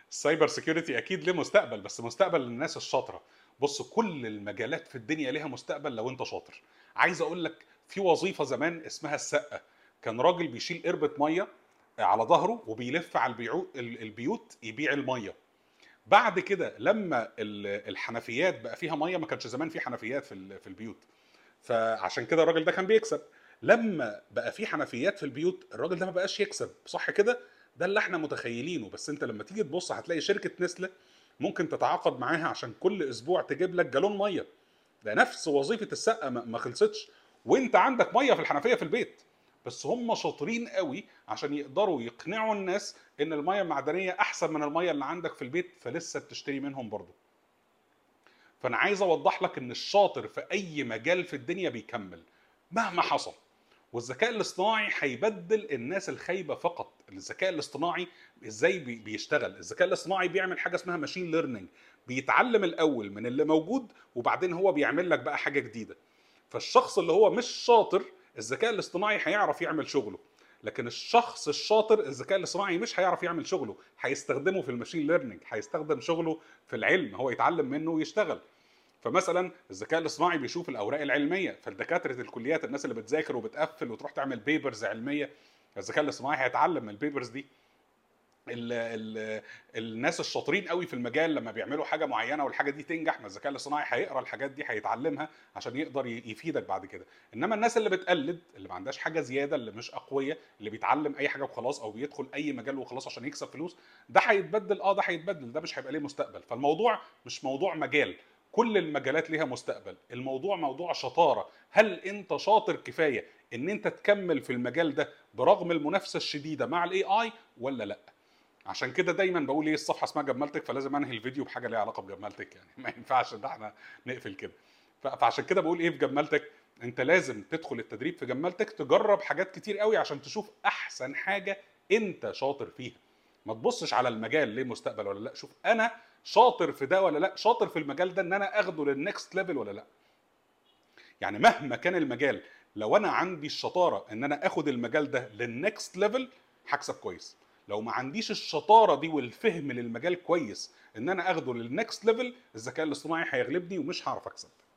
السايبر سيكيورتي اكيد ليه مستقبل بس مستقبل للناس الشاطره بص كل المجالات في الدنيا ليها مستقبل لو انت شاطر عايز اقول لك في وظيفه زمان اسمها السقه كان راجل بيشيل قربة ميه على ظهره وبيلف على البيوت البيوت يبيع الميه بعد كده لما ال- الحنفيات بقى فيها ميه ما كانش زمان في حنفيات في ال- في البيوت فعشان كده الراجل ده كان بيكسب لما بقى في حنفيات في البيوت الراجل ده ما بقاش يكسب صح كده ده اللي احنا متخيلينه بس انت لما تيجي تبص هتلاقي شركه نسله ممكن تتعاقد معاها عشان كل اسبوع تجيب لك جالون ميه ده نفس وظيفه السقه ما ما خلصتش وانت عندك ميه في الحنفيه في البيت بس هم شاطرين قوي عشان يقدروا يقنعوا الناس ان الميه المعدنيه احسن من الميه اللي عندك في البيت فلسه بتشتري منهم برضه فانا عايز اوضح لك ان الشاطر في اي مجال في الدنيا بيكمل مهما حصل والذكاء الاصطناعي هيبدل الناس الخايبه فقط الذكاء الاصطناعي ازاي بي- بيشتغل الذكاء الاصطناعي بيعمل حاجه اسمها ماشين ليرنينج بيتعلم الاول من اللي موجود وبعدين هو بيعمل لك بقى حاجه جديده فالشخص اللي هو مش شاطر الذكاء الاصطناعي هيعرف يعمل شغله لكن الشخص الشاطر الذكاء الاصطناعي مش هيعرف يعمل شغله هيستخدمه في الماشين ليرنينج هيستخدم شغله في العلم هو يتعلم منه ويشتغل فمثلا الذكاء الاصطناعي بيشوف الاوراق العلميه فالدكاتره الكليات الناس اللي بتذاكر وبتقفل وتروح تعمل بيبرز علميه الذكاء الاصطناعي هيتعلم من البيبرز دي ال ال الناس الشاطرين قوي في المجال لما بيعملوا حاجه معينه والحاجه دي تنجح ما الذكاء الاصطناعي هيقرا الحاجات دي هيتعلمها عشان يقدر ي- يفيدك بعد كده انما الناس اللي بتقلد اللي ما عندهاش حاجه زياده اللي مش اقوياء اللي بيتعلم اي حاجه وخلاص او بيدخل اي مجال وخلاص عشان يكسب فلوس ده هيتبدل اه ده هيتبدل ده مش هيبقى ليه مستقبل فالموضوع مش موضوع مجال كل المجالات ليها مستقبل الموضوع موضوع شطاره هل انت شاطر كفايه ان انت تكمل في المجال ده برغم المنافسه الشديده مع الاي اي ولا لا عشان كده دايما بقول ايه الصفحه اسمها جمالتك فلازم انهي الفيديو بحاجه ليها علاقه بجمالتك يعني ما ينفعش ان احنا نقفل كده ف- فعشان كده بقول ايه في جمالتك انت لازم تدخل التدريب في جمالتك تجرب حاجات كتير قوي عشان تشوف احسن حاجه انت شاطر فيها ما تبصش على المجال ليه مستقبل ولا لا شوف انا شاطر في ده ولا لا شاطر في المجال ده ان انا اخده للنكست ليفل ولا لا يعني مهما كان المجال لو انا عندي الشطاره ان انا اخد المجال ده للنكست ليفل هكسب كويس لو ما عنديش الشطاره دي والفهم للمجال كويس ان انا اخده للنكست ليفل الذكاء الاصطناعي هيغلبني ومش هعرف اكسب